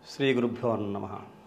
శ్రీ గురుభ్యో నమ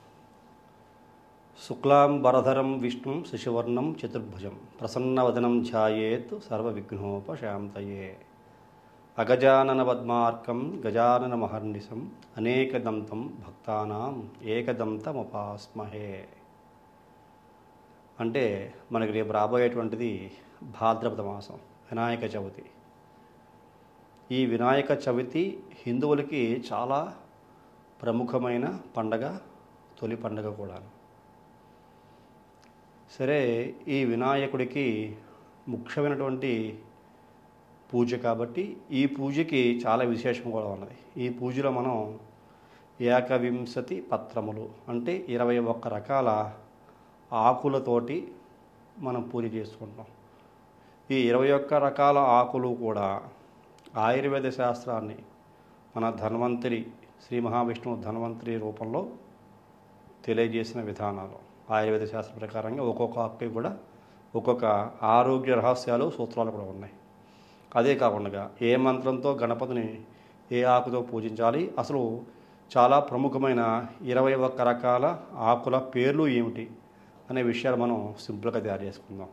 శుక్లాం వరధరం విష్ణుం శశివర్ణం చతుర్భుజం ప్రసన్నవదనం ధ్యాయేత్ సర్వవిఘ్నోపశాంతయే అగజానన పద్మార్కం గజానన మహర్నిశం అనేకదంతం భక్తానాం ఏకదంతముపాస్మహే అంటే మనకి రేపు రాబోయేటువంటిది భాద్రపద మాసం వినాయక చవితి ఈ వినాయక చవితి హిందువులకి చాలా ప్రముఖమైన పండగ తొలి పండగ కూడా సరే ఈ వినాయకుడికి ముఖ్యమైనటువంటి పూజ కాబట్టి ఈ పూజకి చాలా విశేషం కూడా ఉన్నది ఈ పూజలో మనం ఏకవింశతి పత్రములు అంటే ఇరవై ఒక్క రకాల ఆకులతోటి మనం పూజ చేసుకుంటాం ఈ ఇరవై ఒక్క రకాల ఆకులు కూడా ఆయుర్వేద శాస్త్రాన్ని మన ధన్వంతరి శ్రీ మహావిష్ణువు ధన్వంతరి రూపంలో తెలియజేసిన విధానాలు ఆయుర్వేద శాస్త్రం ప్రకారంగా ఒక్కొక్క ఆకుకి కూడా ఒక్కొక్క ఆరోగ్య రహస్యాలు సూత్రాలు కూడా ఉన్నాయి అదే కాకుండా ఏ మంత్రంతో గణపతిని ఏ ఆకుతో పూజించాలి అసలు చాలా ప్రముఖమైన ఇరవై ఒక్క రకాల ఆకుల పేర్లు ఏమిటి అనే విషయాలు మనం సింపుల్గా తయారు చేసుకుందాం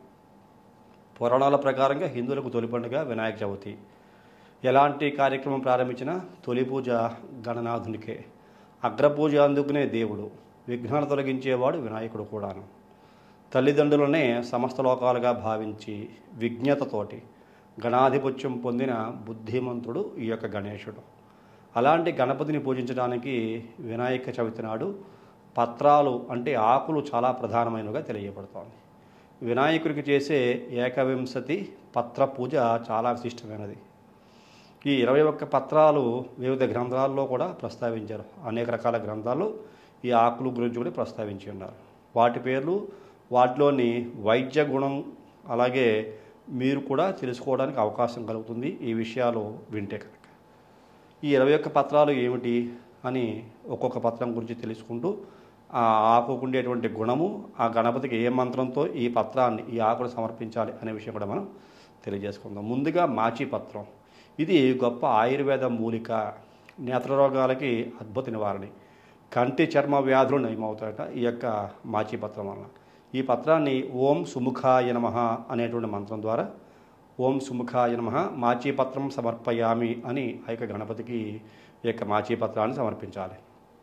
పురాణాల ప్రకారంగా హిందువులకు తొలి పండుగ వినాయక చవితి ఎలాంటి కార్యక్రమం ప్రారంభించినా తొలి పూజ గణనాథునికే అగ్రపూజ అందుకునే దేవుడు విఘ్నాలు తొలగించేవాడు వినాయకుడు కూడాను తల్లిదండ్రులనే సమస్త లోకాలుగా భావించి విజ్ఞతతోటి గణాధిపత్యం పొందిన బుద్ధిమంతుడు ఈ యొక్క గణేశుడు అలాంటి గణపతిని పూజించడానికి వినాయక చవితి నాడు పత్రాలు అంటే ఆకులు చాలా ప్రధానమైనవిగా తెలియబడుతోంది వినాయకుడికి చేసే ఏకవింశతి పత్ర పూజ చాలా విశిష్టమైనది ఈ ఇరవై ఒక్క పత్రాలు వివిధ గ్రంథాల్లో కూడా ప్రస్తావించారు అనేక రకాల గ్రంథాల్లో ఈ ఆకులు గురించి కూడా ప్రస్తావించి ఉన్నారు వాటి పేర్లు వాటిలోని వైద్య గుణం అలాగే మీరు కూడా తెలుసుకోవడానికి అవకాశం కలుగుతుంది ఈ విషయాలు వింటే కనుక ఈ ఇరవై ఒక్క పత్రాలు ఏమిటి అని ఒక్కొక్క పత్రం గురించి తెలుసుకుంటూ ఆ ఆకుకు ఉండేటువంటి గుణము ఆ గణపతికి ఏ మంత్రంతో ఈ పత్రాన్ని ఈ ఆకును సమర్పించాలి అనే విషయం కూడా మనం తెలియజేసుకుందాం ముందుగా మాచి పత్రం ఇది గొప్ప ఆయుర్వేద మూలిక నేత్రరోగాలకి అద్భుత నివారణి కంటి చర్మ వ్యాధులు నయమవుతాయట ఈ యొక్క మాచి పత్రం వలన ఈ పత్రాన్ని ఓం సుముఖాయ నమ అనేటువంటి మంత్రం ద్వారా ఓం సుముఖాయ నమ మాచీపత్రం సమర్పయామి అని ఆ యొక్క గణపతికి ఈ యొక్క మాచీపత్రాన్ని సమర్పించాలి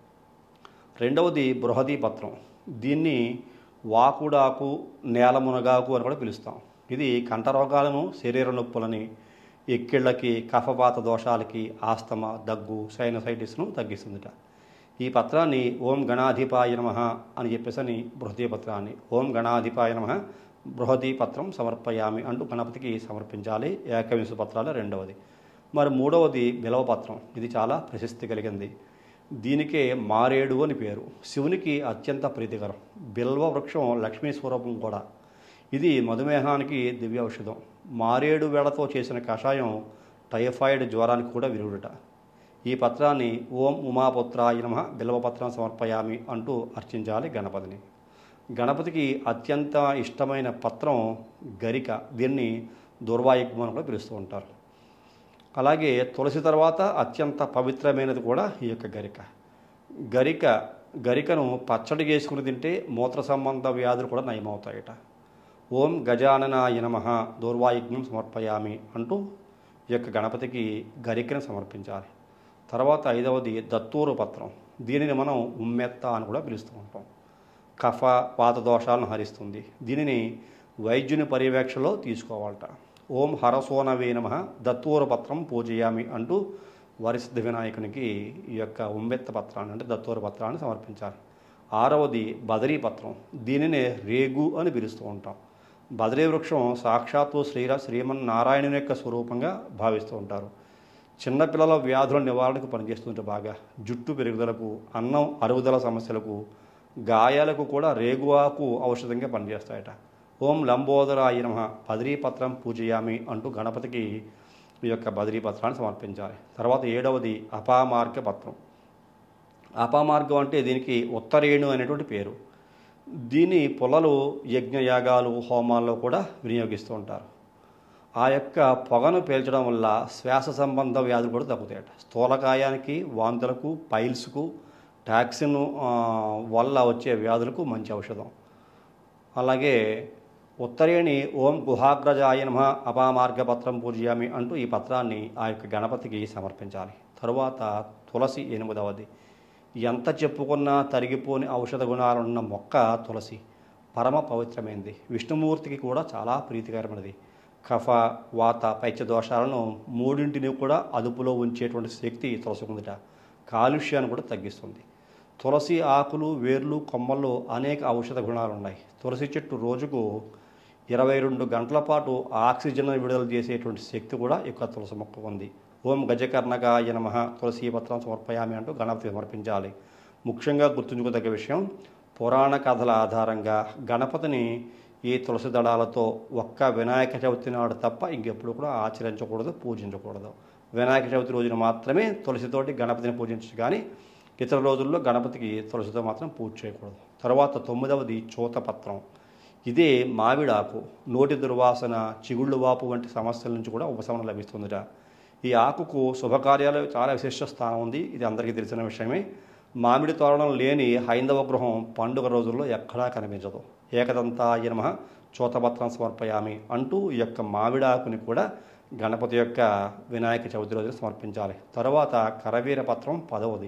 రెండవది బృహదీ పత్రం దీన్ని వాకుడాకు నేల మునగాకు అని కూడా పిలుస్తాం ఇది కంఠరోగాలను శరీర నొప్పులని ఎక్కిళ్ళకి కఫపాత దోషాలకి ఆస్తమా దగ్గు సైనసైటిస్ను తగ్గిస్తుందిట ఈ పత్రాన్ని ఓం గణాధిపాయ నమ అని చెప్పేసి అని బృహదీ పత్రాన్ని ఓం గణాధిపాయ నమ బృహదీ పత్రం సమర్పయామి అంటూ గణపతికి సమర్పించాలి ఏకవింశ పత్రాలు రెండవది మరి మూడవది బిలవ పత్రం ఇది చాలా ప్రశస్తి కలిగింది దీనికే మారేడు అని పేరు శివునికి అత్యంత ప్రీతికరం బిల్వ వృక్షం లక్ష్మీ స్వరూపం కూడా ఇది మధుమేహానికి దివ్య ఔషధం మారేడు వేళతో చేసిన కషాయం టైఫాయిడ్ జ్వరానికి కూడా విరుగుడట ఈ పత్రాన్ని ఓం ఉమాపుత్రాయ నమ బిల్వపత్రం సమర్పయామి అంటూ అర్చించాలి గణపతిని గణపతికి అత్యంత ఇష్టమైన పత్రం గరిక దీన్ని దుర్వాయుగ్మం అని కూడా పిలుస్తూ ఉంటారు అలాగే తులసి తర్వాత అత్యంత పవిత్రమైనది కూడా ఈ యొక్క గరిక గరిక గరికను పచ్చడి చేసుకుని తింటే మూత్ర సంబంధ వ్యాధులు కూడా నయమవుతాయట ఓం గజాననాయ నమ దౌర్వాయుగ్నం సమర్పయామి అంటూ ఈ యొక్క గణపతికి గరికను సమర్పించాలి తర్వాత ఐదవది దత్తూరు పత్రం దీనిని మనం ఉమ్మెత్త అని కూడా పిలుస్తూ ఉంటాం కఫ వాత దోషాలను హరిస్తుంది దీనిని వైద్యుని పర్యవేక్షణలో తీసుకోవాలట ఓం హరసోనవే నమ దత్తూరు పత్రం పూజయామి అంటూ వరిసిద్ధ వినాయకునికి ఈ యొక్క ఉమ్మెత్త పత్రాన్ని అంటే దత్తూరు పత్రాన్ని సమర్పించాలి ఆరవది బదరీ పత్రం దీనినే రేగు అని పిలుస్తూ ఉంటాం బదరీ వృక్షం సాక్షాత్తు శ్రీర శ్రీమన్నారాయణుని యొక్క స్వరూపంగా భావిస్తూ ఉంటారు చిన్నపిల్లల వ్యాధుల నివారణకు పనిచేస్తుంటే బాగా జుట్టు పెరుగుదలకు అన్నం అరుగుదల సమస్యలకు గాయాలకు కూడా రేగువాకు ఔషధంగా పనిచేస్తాయట ఓం లంబోదరాయ నమ బద్రీపత్రం పూజయామి అంటూ గణపతికి ఈ యొక్క బద్రీపత్రాన్ని సమర్పించాలి తర్వాత ఏడవది అపామార్గ పత్రం అపామార్గం అంటే దీనికి ఉత్తరేణు అనేటువంటి పేరు దీని పొలలు యజ్ఞయాగాలు హోమాల్లో కూడా వినియోగిస్తూ ఉంటారు ఆ యొక్క పొగను పీల్చడం వల్ల శ్వాస సంబంధ వ్యాధులు కూడా తగ్గుతాయట స్థూలకాయానికి వాంతులకు పైల్స్కు టాక్సిన్ ఆ, వల్ల వచ్చే వ్యాధులకు మంచి ఔషధం అలాగే ఉత్తరేణి ఓం గుహాగ్రజాయ నమ అపామార్గపత్రం పూజయామి అంటూ ఈ పత్రాన్ని ఆ యొక్క గణపతికి సమర్పించాలి తరువాత తులసి ఎనిమిదవది ఎంత చెప్పుకున్నా తరిగిపోని ఔషధ గుణాలున్న మొక్క తులసి పరమ పవిత్రమైనది విష్ణుమూర్తికి కూడా చాలా ప్రీతికరమైనది కఫ వాత పైత్య దోషాలను మూడింటిని కూడా అదుపులో ఉంచేటువంటి శక్తి తులసికుందిట కాలుష్యాన్ని కూడా తగ్గిస్తుంది తులసి ఆకులు వేర్లు కొమ్మల్లో అనేక ఔషధ గుణాలు ఉన్నాయి తులసి చెట్టు రోజుకు ఇరవై రెండు గంటల పాటు ఆక్సిజన్ విడుదల చేసేటువంటి శక్తి కూడా ఈ యొక్క తులసి మొక్కకు ఉంది ఓం గజకర్ణకాయ నమ తులసి పత్రం సమర్పయామి అంటూ గణపతి సమర్పించాలి ముఖ్యంగా గుర్తుంచుకోదగ్గ విషయం పురాణ కథల ఆధారంగా గణపతిని ఈ తులసి దళాలతో ఒక్క వినాయక చవితి నాడు తప్ప ఇంకెప్పుడు కూడా ఆచరించకూడదు పూజించకూడదు వినాయక చవితి రోజున మాత్రమే తులసితోటి గణపతిని పూజించచ్చు కానీ ఇతర రోజుల్లో గణపతికి తులసితో మాత్రం పూజ చేయకూడదు తర్వాత తొమ్మిదవది చూతపత్రం ఇదే మామిడాకు నోటి దుర్వాసన చిగుళ్ళు వాపు వంటి సమస్యల నుంచి కూడా ఉపశమనం లభిస్తుందిట ఈ ఆకుకు శుభకార్యాలు చాలా విశిష్ట స్థానం ఉంది ఇది అందరికీ తెలిసిన విషయమే మామిడి తోరణం లేని హైందవ గృహం పండుగ రోజుల్లో ఎక్కడా కనిపించదు ఏకదంతాయ నమ చూతపత్రం సమర్పయామి అంటూ ఈ యొక్క మామిడాకుని కూడా గణపతి యొక్క వినాయక చవితి రోజున సమర్పించాలి తర్వాత కరవీర పత్రం పదవది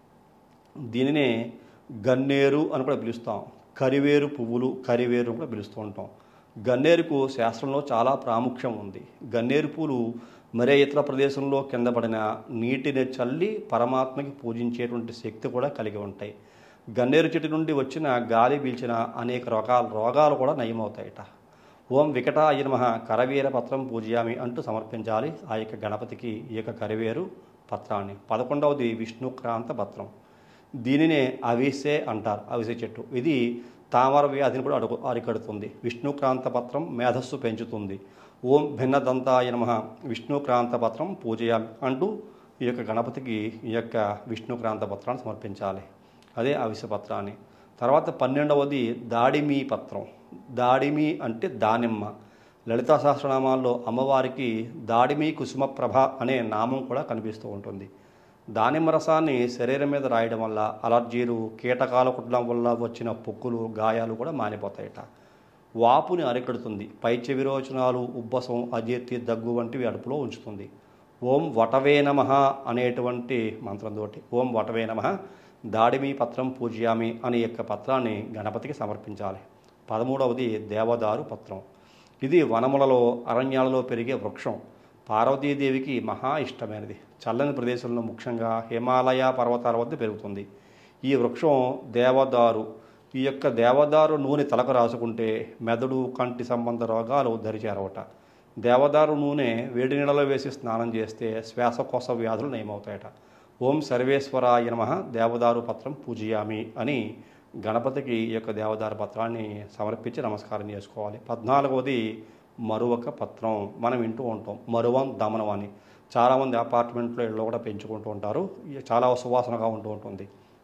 దీనినే గన్నేరు అని కూడా పిలుస్తాం కరివేరు పువ్వులు కరివేరు అని కూడా పిలుస్తూ ఉంటాం గన్నేరుకు శాస్త్రంలో చాలా ప్రాముఖ్యం ఉంది గన్నేరు పూలు మరే ఇతర ప్రదేశంలో కింద పడిన నీటిని చల్లి పరమాత్మకి పూజించేటువంటి శక్తి కూడా కలిగి ఉంటాయి గన్నేరు చెట్టు నుండి వచ్చిన గాలి పీల్చిన అనేక రకాల రోగాలు కూడా నయమవుతాయట ఓం వికటాయ నమ కరవీర పత్రం పూజయామి అంటూ సమర్పించాలి ఆ యొక్క గణపతికి ఈ యొక్క కరివేరు పత్రాన్ని పదకొండవది విష్ణుక్రాంత పత్రం దీనినే అవిసే అంటారు అవిసె చెట్టు ఇది తామర వ్యాధిని కూడా అడుగు అరికడుతుంది విష్ణుక్రాంత పత్రం మేధస్సు పెంచుతుంది ఓం భిన్నదంతాయ నమ విష్ణుక్రాంత పత్రం పూజయామి అంటూ ఈ యొక్క గణపతికి ఈ యొక్క విష్ణుక్రాంత పత్రాన్ని సమర్పించాలి అదే అవిసె పత్రాన్ని తర్వాత పన్నెండవది దాడిమి పత్రం దాడిమి అంటే దానిమ్మ లలితా సహస్రనామాల్లో అమ్మవారికి దాడిమి కుసుమ ప్రభ అనే నామం కూడా కనిపిస్తూ ఉంటుంది దానిమ్మ రసాన్ని శరీరం మీద రాయడం వల్ల అలర్జీలు కీటకాల కుట్టడం వల్ల వచ్చిన పొక్కులు గాయాలు కూడా మానిపోతాయట వాపుని అరికడుతుంది పైచ్య విరోచనాలు ఉబ్బసం అజీర్తి దగ్గు వంటివి అదుపులో ఉంచుతుంది ఓం వటవే నమ అనేటువంటి మంత్రంతోటి ఓం వటవే నమ దాడిమి పత్రం పూజ్యామి అనే యొక్క పత్రాన్ని గణపతికి సమర్పించాలి పదమూడవది దేవదారు పత్రం ఇది వనములలో అరణ్యాలలో పెరిగే వృక్షం పార్వతీదేవికి మహా ఇష్టమైనది చల్లని ప్రదేశంలో ముఖ్యంగా హిమాలయ పర్వతాల వద్ద పెరుగుతుంది ఈ వృక్షం దేవదారు ఈ యొక్క దేవదారు నూనె తలకు రాసుకుంటే మెదడు కంటి సంబంధ రోగాలు దరిచేరవట దేవదారు నూనె వేడి నీళ్ళలో వేసి స్నానం చేస్తే శ్వాసకోశ వ్యాధులు నయమవుతాయట ఓం సర్వేశ్వరాయ నమ దేవదారు పత్రం పూజయామి అని గణపతికి ఈ యొక్క దేవదారు పత్రాన్ని సమర్పించి నమస్కారం చేసుకోవాలి పద్నాలుగవది మరువక పత్రం మనం వింటూ ఉంటాం మరువం దమనం అని చాలామంది అపార్ట్మెంట్లో ఇళ్ళు కూడా పెంచుకుంటూ ఉంటారు ఇది చాలా సువాసనగా ఉంటూ ఉంటుంది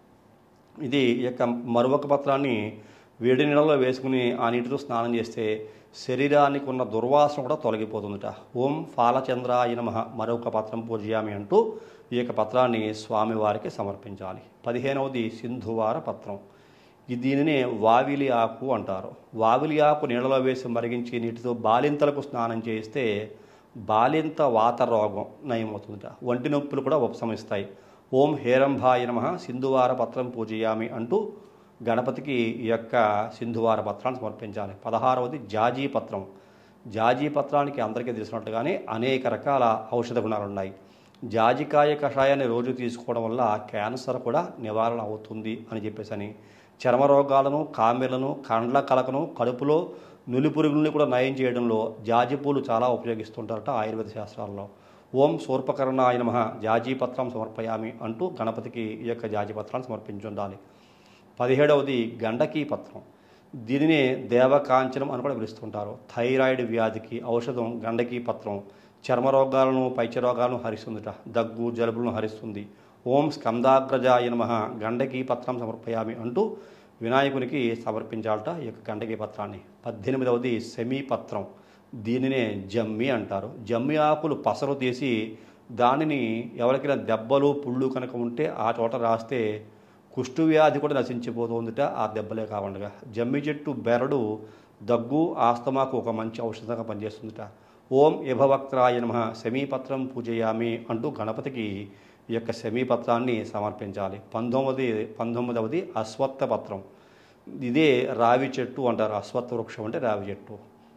ఇది ఈ యొక్క మరువక పత్రాన్ని వేడి నీళ్ళలో వేసుకుని ఆ నీటితో స్నానం చేస్తే శరీరానికి ఉన్న దుర్వాసన కూడా తొలగిపోతుందట ఓం ఫాలచంద్రాయ నమ మరొక పత్రం పూజయామి అంటూ ఈ యొక్క పత్రాన్ని స్వామివారికి సమర్పించాలి పదిహేనవది సింధువార పత్రం ఈ దీనినే వావిలి ఆకు అంటారు వావిలి ఆకు నీళ్ళలో వేసి మరిగించి నీటితో బాలింతలకు స్నానం చేస్తే బాలింత వాత రోగం నయమవుతుందట వంటి నొప్పులు కూడా ఉపశమిస్తాయి ఓం హేరంభాయ నమ సింధువార పత్రం పూజయామి అంటూ గణపతికి ఈ యొక్క సింధువార పత్రాన్ని సమర్పించాలి పదహారవది జాజీ పత్రం జాజీ పత్రానికి అందరికీ తెలిసినట్టుగానే అనేక రకాల ఔషధ గుణాలు ఉన్నాయి జాజికాయ కషాయాన్ని రోజు తీసుకోవడం వల్ల క్యాన్సర్ కూడా నివారణ అవుతుంది అని చెప్పేసి అని చర్మ రోగాలను కామెలను కండ్ల కలకను కడుపులో నులి పురుగుల్ని కూడా నయం చేయడంలో జాజి పూలు చాలా ఉపయోగిస్తుంటారట ఆయుర్వేద శాస్త్రాల్లో ఓం శూర్పకర్ణాయ నమ జాజీ పత్రం సమర్పయామి అంటూ గణపతికి ఈ యొక్క జాజీ పత్రాన్ని సమర్పించి ఉండాలి పదిహేడవది గండకీ పత్రం దీనినే దేవకాంచనం అని కూడా పిలుస్తుంటారు థైరాయిడ్ వ్యాధికి ఔషధం గండకీ పత్రం చర్మ రోగాలను పైచ రోగాలను హరిస్తుందిట దగ్గు జలుబులను హరిస్తుంది ఓం స్కందాగ్రజాయ నమ గండకీ పత్రం సమర్పయామి అంటూ వినాయకునికి సమర్పించాలట ఈ యొక్క గండకీ పత్రాన్ని పద్దెనిమిదవది సెమీ పత్రం దీనినే జమ్మి అంటారు జమ్మి ఆకులు పసరు తీసి దానిని ఎవరికైనా దెబ్బలు పుళ్ళు కనుక ఉంటే ఆ చోట రాస్తే కుష్టు వ్యాధి కూడా నశించిపోతుందిట ఆ దెబ్బలే కాకుండా జమ్మి చెట్టు బెరడు దగ్గు ఆస్తమాకు ఒక మంచి ఔషధంగా పనిచేస్తుందిట ఓం యభవక్త్రాయ నమ శమీపత్రం పూజయామి అంటూ గణపతికి ఈ యొక్క శమీపత్రాన్ని సమర్పించాలి పంతొమ్మిది పంతొమ్మిదవది అశ్వత్థ పత్రం ఇదే రావి చెట్టు అంటారు అశ్వత్థ వృక్షం అంటే రావి చెట్టు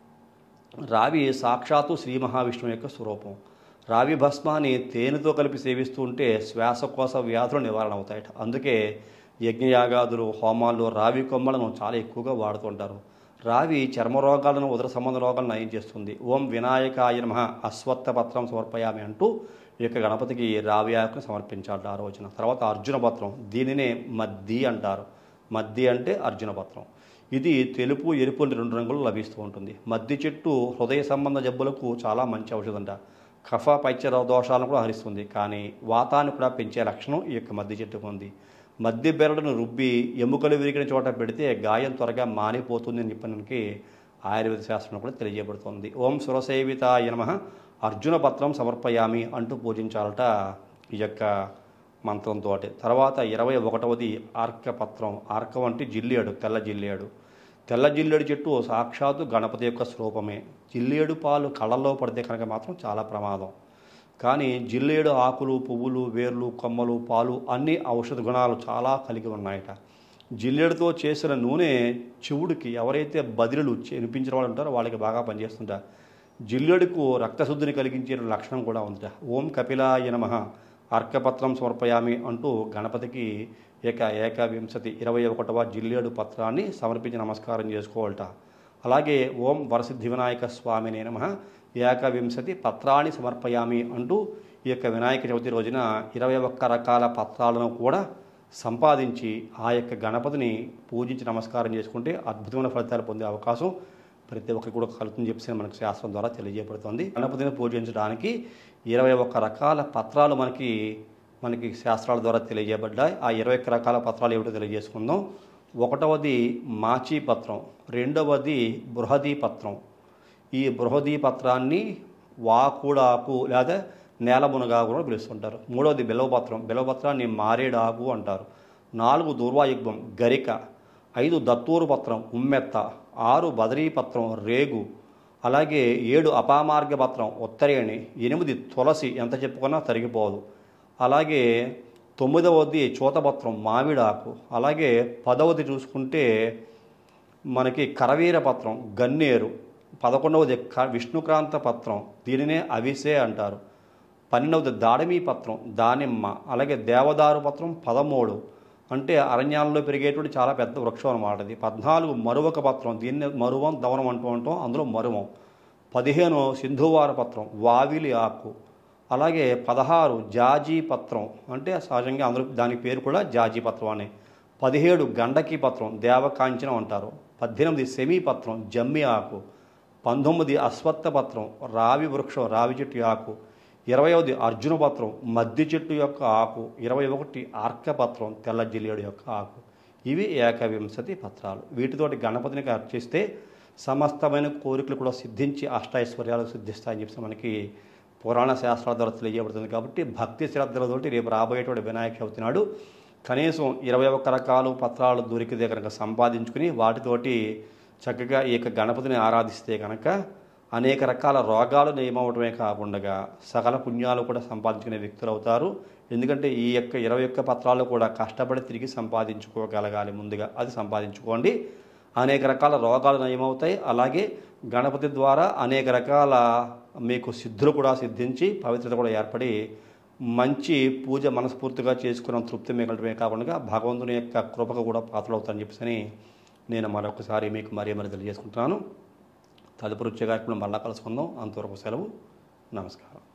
రావి సాక్షాత్తు శ్రీ మహావిష్ణువు యొక్క స్వరూపం రావి భస్మాన్ని తేనెతో కలిపి సేవిస్తూ ఉంటే శ్వాసకోశ వ్యాధులు నివారణ అవుతాయట అందుకే యజ్ఞయాగాదులు హోమాల్లో రావి కొమ్మలను చాలా ఎక్కువగా వాడుతుంటారు రావి చర్మ రోగాలను ఉదర సంబంధ రోగాలను నయం చేస్తుంది ఓం వినాయకాయ నమ అశ్వత్థ పత్రం సమర్పయామి అంటూ ఈ యొక్క గణపతికి రావి ఆకును సమర్పించాలి ఆ రోజున తర్వాత అర్జున పత్రం దీనినే మద్ది అంటారు మద్ది అంటే అర్జున పత్రం ఇది తెలుపు ఎరుపు అని రెండు రంగులు లభిస్తూ ఉంటుంది మద్ది చెట్టు హృదయ సంబంధ జబ్బులకు చాలా మంచి ఔషధంట కఫ పైచర దోషాలను కూడా హరిస్తుంది కానీ వాతాన్ని కూడా పెంచే లక్షణం ఈ యొక్క మద్ది చెట్టుకు ఉంది మద్ది బెరడును రుబ్బి ఎముకలు విరిగిన చోట పెడితే గాయం త్వరగా మానిపోతుంది అని చెప్పడానికి ఆయుర్వేద శాస్త్రం కూడా తెలియజేయబడుతుంది ఓం సురసేవితాయ నమ అర్జున పత్రం సమర్పయామి అంటూ పూజించాలట ఈ యొక్క మంత్రంతో తర్వాత ఇరవై ఒకటవది ఆర్కపత్రం ఆర్కం అంటే జిల్లేడు తెల్ల జిల్లేడు తెల్ల జిల్లేడు చెట్టు సాక్షాత్తు గణపతి యొక్క స్వరూపమే జిల్లేడు పాలు కళ్ళల్లో పడితే కనుక మాత్రం చాలా ప్రమాదం కానీ జిల్లేడు ఆకులు పువ్వులు వేర్లు కొమ్మలు పాలు అన్ని ఔషధ గుణాలు చాలా కలిగి ఉన్నాయట జిల్లేడుతో చేసిన నూనె చెవుడికి ఎవరైతే బదిలీలు వినిపించిన వాళ్ళు ఉంటారో వాళ్ళకి బాగా పనిచేస్తుంటారు జిల్లేడుకు రక్తశుద్ధిని కలిగించే లక్షణం కూడా ఉందట ఓం కపిలాయ నమ అర్కపత్రం సమర్పయామి అంటూ గణపతికి ఏక ఏకవింశతి ఇరవై ఒకటవ జిల్లేడు పత్రాన్ని సమర్పించి నమస్కారం చేసుకోవాలట అలాగే ఓం వరసిద్ధి వినాయక స్వామినే నమ ఏకవింశతి పత్రాన్ని సమర్పయామి అంటూ ఈ యొక్క వినాయక చవితి రోజున ఇరవై ఒక్క రకాల పత్రాలను కూడా సంపాదించి ఆ యొక్క గణపతిని పూజించి నమస్కారం చేసుకుంటే అద్భుతమైన ఫలితాలు పొందే అవకాశం ప్రతి ఒక్కరికి కూడా కలుగుతుంది చెప్పి మనకు శాస్త్రం ద్వారా తెలియజేయబడుతుంది గణపతిని పూజించడానికి ఇరవై ఒక్క రకాల పత్రాలు మనకి మనకి శాస్త్రాల ద్వారా తెలియజేయబడ్డాయి ఆ ఇరవై ఒక్క రకాల పత్రాలు ఏమిటో తెలియజేసుకుందాం ఒకటవది మాచీ పత్రం రెండవది బృహదీ పత్రం ఈ బృహదీ పత్రాన్ని వాకుడాకు లేదా నేల మునగాకు కూడా పిలుస్తుంటారు మూడవది బిలవపత్రం బిలవపత్రాన్ని మారేడాకు అంటారు నాలుగు దూర్వాయుగ్మం గరిక ఐదు దత్తూరు పత్రం ఉమ్మెత్త ఆరు బదరీ పత్రం రేగు అలాగే ఏడు అపామార్గ పత్రం ఉత్తరేణి ఎనిమిది తులసి ఎంత చెప్పుకున్నా తరిగిపోదు అలాగే తొమ్మిదవది చూతపత్రం మామిడాకు అలాగే పదవది చూసుకుంటే మనకి కరవీర పత్రం గన్నేరు పదకొండవది క విష్ణుక్రాంత పత్రం దీనినే అవిసే అంటారు పన్నెండవది దాడిమీ పత్రం దానిమ్మ అలాగే దేవదారు పత్రం పదమూడు అంటే అరణ్యాలలో పెరిగేటువంటి చాలా పెద్ద వృక్షం అనమాట ఇది పద్నాలుగు మరువక పత్రం దీన్ని మరువం దవనం అంటూ ఉంటాం అందులో మరువం పదిహేను సింధువార పత్రం వావిలి ఆకు అలాగే పదహారు జాజీ పత్రం అంటే సహజంగా అందులో దాని పేరు కూడా జాజీ పత్రం అని పదిహేడు గండకి పత్రం దేవకాంచనం అంటారు పద్దెనిమిది సెమీ పత్రం జమ్మి ఆకు పంతొమ్మిది అశ్వత్థ పత్రం రావి వృక్షం రావి చెట్టు ఆకు ఇరవైవది అర్జున పత్రం మద్ది చెట్టు యొక్క ఆకు ఇరవై ఒకటి ఆర్కపత్రం తెల్ల జిల్లేడు యొక్క ఆకు ఇవి ఏకవింశతి పత్రాలు వీటితోటి గణపతిని అర్చిస్తే సమస్తమైన కోరికలు కూడా సిద్ధించి అష్టైశ్వర్యాలు సిద్ధిస్తాయని చెప్పి మనకి పురాణ శాస్త్రాల ద్వారా తెలియజేయబడుతుంది కాబట్టి భక్తి శ్రద్ధలతోటి రేపు రాబోయేటువంటి వినాయక చవితి నాడు కనీసం ఇరవై ఒక్క రకాలు పత్రాలు దొరికితే కనుక సంపాదించుకుని వాటితోటి చక్కగా ఈ యొక్క గణపతిని ఆరాధిస్తే కనుక అనేక రకాల రోగాలు నయమవటమే కాకుండా సకల పుణ్యాలు కూడా సంపాదించుకునే వ్యక్తులు అవుతారు ఎందుకంటే ఈ యొక్క ఇరవై ఒక్క పత్రాలు కూడా కష్టపడి తిరిగి సంపాదించుకోగలగాలి ముందుగా అది సంపాదించుకోండి అనేక రకాల రోగాలు నయమవుతాయి అలాగే గణపతి ద్వారా అనేక రకాల మీకు సిద్ధులు కూడా సిద్ధించి పవిత్రత కూడా ఏర్పడి మంచి పూజ మనస్ఫూర్తిగా చేసుకున్న తృప్తి మిగలటమే కాకుండా భగవంతుని యొక్క కృపకు కూడా పాత్రలవుతారని చెప్పేసి నేను మరొకసారి మీకు మరీ మరీ తెలియజేసుకుంటున్నాను తదుపరి వచ్చే కార్యక్రమం మళ్ళా కలుసుకుందాం అంతవరకు సెలవు నమస్కారం